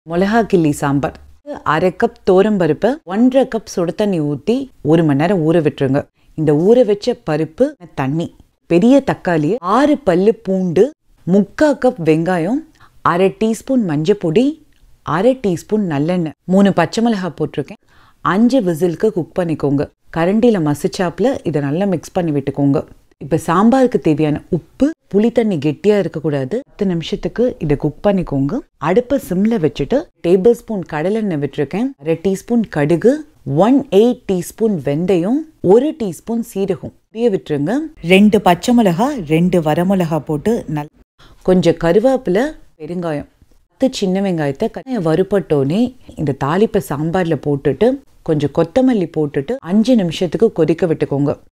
மிளகா கிள்ளி சாம்பார் அரை கப் பருப்பு ஒன்றரை கப் சுடு தண்ணி ஊற்றி ஒரு மணி நேரம் ஊற விட்டுருங்க இந்த ஊற வச்ச பருப்பு தண்ணி பெரிய தக்காளி ஆறு பல்லு பூண்டு முக்கா கப் வெங்காயம் அரை டீஸ்பூன் மஞ்சள் பொடி அரை டீஸ்பூன் நல்லெண்ணெய் மூணு பச்சை மிளகாய் போட்டிருக்கேன் அஞ்சு விசிலுக்கு குக் பண்ணிக்கோங்க கரண்டியில் மசிச்சாப்பில் இதை நல்லா மிக்ஸ் பண்ணி விட்டுக்கோங்க இப்போ சாம்பாருக்கு தேவையான உப்பு புளி தண்ணி கெட்டியாக இருக்கக்கூடாது பத்து நிமிஷத்துக்கு இதை குக் பண்ணிக்கோங்க அடுப்பை சிம்மில் வச்சுட்டு டேபிள் ஸ்பூன் கடலெண்ணெய் விட்டுருக்கேன் அரை டீஸ்பூன் கடுகு ஒன் எயிட் டீஸ்பூன் வெந்தயம் ஒரு டீஸ்பூன் சீரகம் இப்படியே விட்டுருங்க ரெண்டு பச்சை மிளகா ரெண்டு வரமிளகா போட்டு நல் கொஞ்சம் கருவேப்பிலை பெருங்காயம் பத்து சின்ன வெங்காயத்தை க- வறுபட்டோனே இந்த தாளிப்பை சாம்பாரில் போட்டுட்டு கொஞ்சம் கொத்தமல்லி போட்டுட்டு அஞ்சு நிமிஷத்துக்கு கொதிக்க விட்டுக்கோங்க